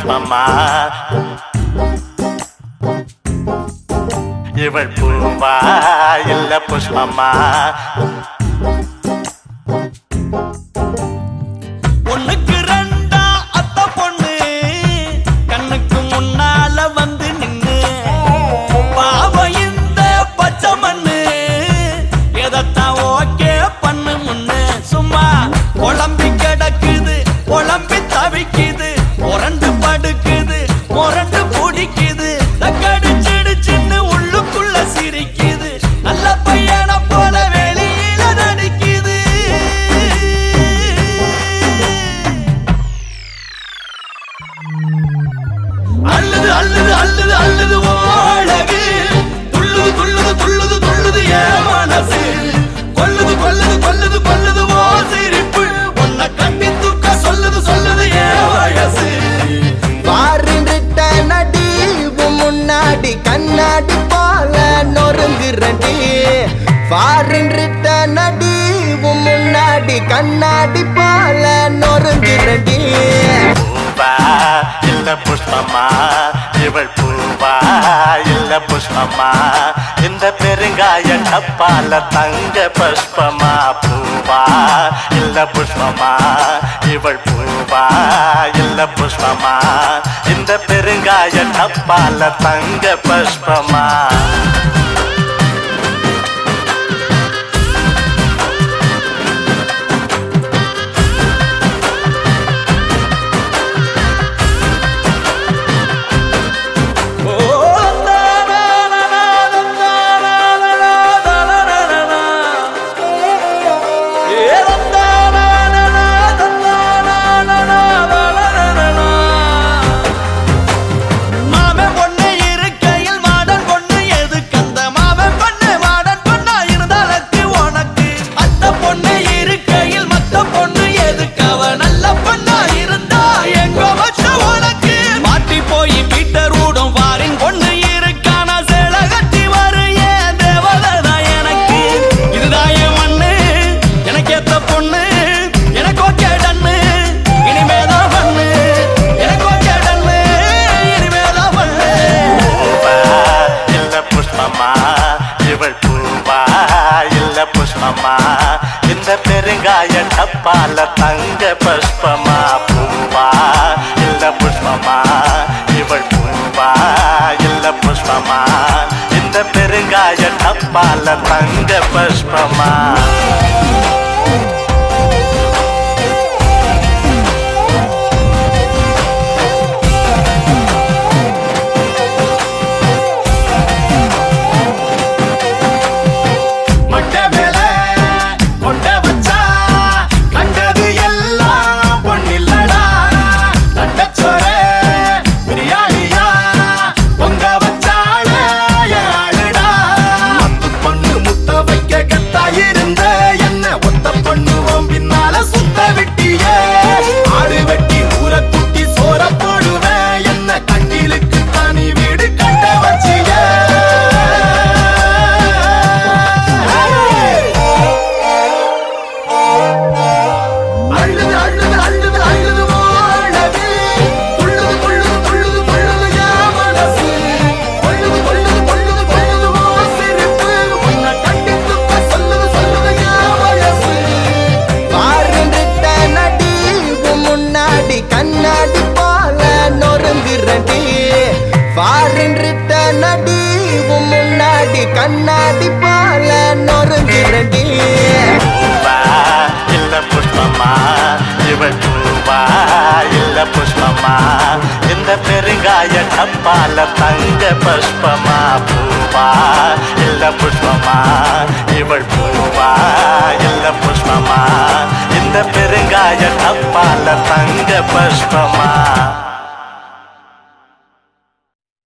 புஷ்பமா இவள் பூவா இல்ல புஷ்பமா ஒண்ணுக்கு ரெண்டா அத்த பொண்ணு கண்ணுக்கு முன்னால வந்து நின்னு பாவம் இந்த பச்சை மண்ணு எதத்தான் ஓகே பண்ணு முன்னு சும்மா குழம்பி கிடக்குது குழம்பி தவிக்குது முரண்டு படுக்குது முரண்டு பிடிக்குது தக்கடிச்சிடுச்சின்னு உள்ளுக்குள்ள சிரிக்குது நல்ல பையனை போல வெளியில நடிக்குது அள்ளுது அள்ளுது அள்ளுது அள்ளுது ஓழகு துள்ளுது துள்ளுது துள்ளுது துள்ளுது ஏன் மனசு கொல்லுது கொல்லுது கொல்லுது கொல்லுது ஓ சிரிப்பு உன்னை கட்டி தூக்க சொல்லுது சொல்லுது ஏன் வயசு பாருந்துட்ட நடி உன் முன்னாடி கண்ணாடி போல நொறுங்குறடி பாருந்துட்ட நடி உன் முன்னாடி கண்ணாடி போல நொறுங்குறடி பூவா இல்ல புஷ்பமா இவள் பூவா இல்ல புஷ்பமா இந்த பெருங்காய டப்பால தங்க புஷ்பமா பூவா இல்ல புஷ்பமா இவள் பூவா இல்ல புஷ்பமா இந்த பெருங்காய டப்பால தங்க புஷ்பமா மாமன் பொண்ணு இருக்கையில் மாடன் பொண்ணு எதுக்கு அந்த மாமன் பொண்ணு மாடன் பொண்ணா இருந்தாலக்கு உனக்கு அத்த பொண்ணு இருக்கையில் மத்த பொண்ணு எதுக்கு அவ நல்ல பொண்ணா இருந்தா எங்க வச்ச உனக்கு மாட்டி போய் பீட்டர் ஊடும் வாரின் பொண்ணு இருக்கான சேலை கட்டி வரு ஏன் தேவதைதான் எனக்கு இதுதான் என் மண்ணு எனக்கு ஏத்த பொண்ணு எனக்கு ஓகே டன்னு இனிமேதான் பண்ணு எனக்கு ஓகே டன்னு இனிமேதான் பண்ணு பூவா இல்ல புஷ்பமா இவள் பூவா இல்ல புஷ்பமா இந்த பெருங்காய டப்பால தங்க புஷ்பமா பூவா இல்ல புஷ்பமா இவள் பூவா இல்ல புஷ்பமா இந்த பெருங்காய டப்பால தங்க புஷ்பமா மொட்டை மேல கொண்டை வச்சா கண்டது எல்லாம் பொன்னில்லடா தட்டச்சோறு பிரியாணியா பொங்க வச்சாலே ஆளுடா மத்து பொண்ணு முத்த வைக்க கத்தா இருந்த என்ன ஒத்த பொண்ணு உன் பின்னால சுத்த விட்டியே ஆடு வெட்டி ஊற குட்டி சோற போடுவேன் என்ன கட்டிலுக்கு தனி வீடு கட்ட வச்சியே அள்ளுது அள்ளுது அள்ளுது அள்ளுது ஓடது துள்ளுது துள்ளுது துள்ளுது துள்ளுது என் மனசு கொள்ளுது கொள்ளுது கொள்ளுது கொள்ளுது ஓ சிரிப்பு உன்னை கட்டி துப்ப சொல்லுது சொல்லுது என் வயசு பாருந்துட்ட நடி உன் முன்னாடி கண்ணாடி போல நொறுங்குறடி பாருந்துட்ட நடி உன் முன்னாடி கண்ணாடி போல நொறுங்குறடி பூவா இல்ல புஷ்பமா இவள் பூவா இல்ல புஷ்பமா இந்த பெருங்காய டப்பால தங்க புஷ்பமா பூவா இல்ல புஷ்பமா இவள் பூவா இல்ல புஷ்பமா இந்த பெருங்காய டப்பால தங்க புஷ்பமா